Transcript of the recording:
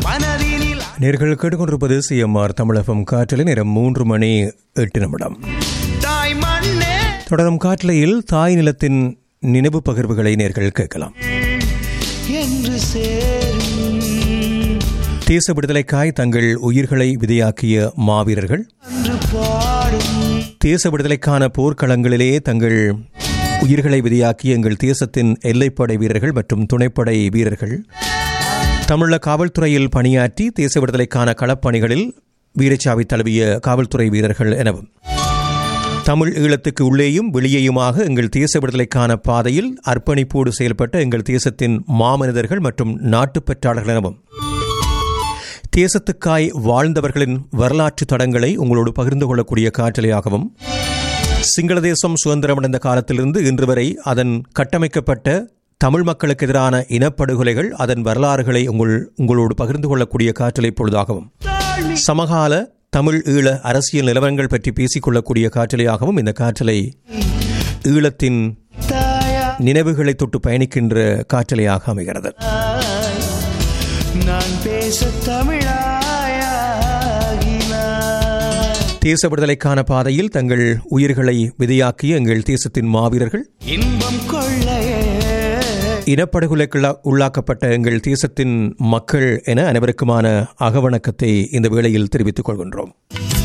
மனதினில் நேர்கள் கேட்டுக்கொண்டிருப்பது சிஎம்ஆர் தமிழகம் காற்றலை நேரம் மூன்று மணி எட்டு நிமிடம் தாய் மண்ணே தொடரும் காற்றலையில் தாய் நிலத்தின் நினைவு பகிர்வுகளை நேர்கள் கேட்கலாம் என்று சேரும் தேச விடுதலைக்காய் தங்கள் உயிர்களை விதையாக்கிய மாவீரர்கள் அன்று பாடும் தேச விடுதலைக்கான போர்க்களங்களிலே தங்கள் உயிர்களை விதையாக்கிய எங்கள் தேசத்தின் எல்லைப்படை வீரர்கள் மற்றும் துணைப்படை வீரர்கள் தமிழக காவல்துறையில் பணியாற்றி தேச விடுதலைக்கான களப்பணிகளில் வீரச்சாவி தழுவிய காவல்துறை வீரர்கள் எனவும் தமிழ் ஈழத்துக்கு உள்ளேயும் வெளியேயுமாக எங்கள் தேச விடுதலைக்கான பாதையில் அர்ப்பணிப்போடு செயல்பட்ட எங்கள் தேசத்தின் மாமனிதர்கள் மற்றும் நாட்டுப்பற்றாளர்கள் எனவும் தேசத்துக்காய் வாழ்ந்தவர்களின் வரலாற்று தடங்களை உங்களோடு பகிர்ந்து கொள்ளக்கூடிய காற்றலையாகவும் சிங்கள தேசம் சுதந்திரமடைந்த காலத்திலிருந்து இன்று வரை அதன் கட்டமைக்கப்பட்ட தமிழ் மக்களுக்கு எதிரான இனப்படுகொலைகள் அதன் வரலாறுகளை உங்கள் உங்களோடு பகிர்ந்து கொள்ளக்கூடிய காற்றலை பொழுதாகவும் சமகால தமிழ் ஈழ அரசியல் நிலவரங்கள் பற்றி பேசிக்கொள்ளக்கூடிய காற்றலையாகவும் இந்த காற்றலை ஈழத்தின் தாயா நினைவுகளை தொட்டு பயணிக்கின்ற காற்றலையாக அமைகிறது நான் பேச தமிழாயாகினார் தேச விடுதலைக்கான பாதையில் தங்கள் உயிர்களை விதையாக்கிய எங்கள் தேசத்தின் மாவீரர்கள் இன்பம் கொள்ளையே இனப்படுகொலைக்கு உள்ளாக்கப்பட்ட எங்கள் தேசத்தின் மக்கள் என அனைவருக்குமான அகவணக்கத்தை இந்த வேளையில் தெரிவித்துக் கொள்கின்றோம்